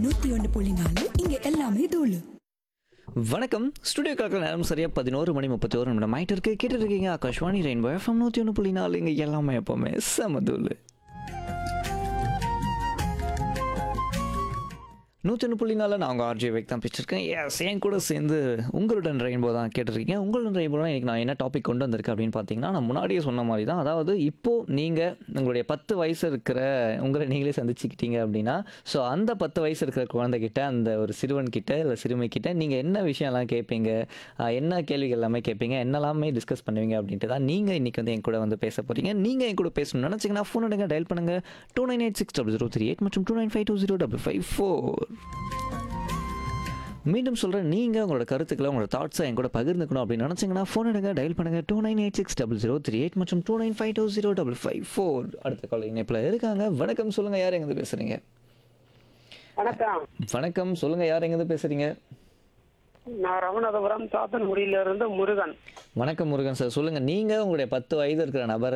நூத்தி ஒன்று புள்ளி நாலு இங்க எல்லாமே தூளு வணக்கம் ஸ்டுடியோ காக்கிற நேரம் சரியாக பதினோரு மணி முப்பத்தி ஒரு நிமிடம் ஆயிட்டு இருக்கு கேட்டு இருக்கீங்க ஆகாஷ்வாணி ரெயின்போ எஃப்எம் நூற்றி ஒன்று புள்ளி நாலு இங்கே எல்லாமே எப்போவுமே சமதூள் நூற்றி ஒன்று புள்ளி நாலில் நான் உங்கள் ஆர்ஜி வேக் தான் பேசியிருக்கேன் எஸ் என் கூட சேர்ந்து உங்களுடன் ரெயின்போ தான் கேட்டிருக்கீங்க உங்களுடன் ரெயின்போ இன்றைக்கி நான் என்ன டாபிக் கொண்டு வந்திருக்கேன் அப்படின்னு பார்த்தீங்கன்னா நான் முன்னாடியே சொன்ன மாதிரி தான் அதாவது இப்போது நீங்கள் உங்களுடைய பத்து வயசு இருக்கிற உங்களை நீங்களே சந்திச்சுக்கிட்டீங்க அப்படின்னா ஸோ அந்த பத்து வயசு இருக்கிற குழந்தைகிட்ட அந்த ஒரு சிறுவன் கிட்ட இல்லை சிறுமி கிட்ட நீங்கள் என்ன விஷயம்லாம் கேட்பீங்க ஆஹ் என்ன கேள்விகள் எல்லாமே கேட்பீங்க என்னெல்லாமே டிஸ்கஸ் பண்ணுவீங்க அப்படின்ட்டு தான் நீங்கள் இன்றைக்கி வந்து என் கூட வந்து பேச போகிறீங்க நீங்கள் என் கூட பேசணும்னு நினச்சிங்கன்னா ஃபோன் எடுங்க டயல் பண்ணுங்கள் two nine eight six double zero three eight மற்றும் two nine five two zero double five four மீண்டும் சொல்கிறேன் நீங்கள் உங்களோட கருத்துக்களை உங்களோட தாட்ஸை என் கூட பகிர்ந்துக்கணும் அப்படின்னு நினச்சிங்கன்னா ஃபோன் எடுங்க டயல் பண்ணுங்கள் two nine eight six double zero three eight மற்றும் two nine five two zero double five four அடுத்த கால் இணைப்பில் இருக்காங்க வணக்கம் சொல்லுங்கள் யார் எங்கேருந்து பேசுகிறீங்க வணக்கம் வணக்கம் சொல்லுங்கள் யார் எங்கேருந்து பேசுகிறீங்க நான் ராமநாதபுரம் சாத்தன்குடியில இருந்து முருகன் வணக்கம் முருகன் சார் சொல்லுங்கள் நீங்கள் உங்களுடைய பத்து வயது இருக்கிற நபரை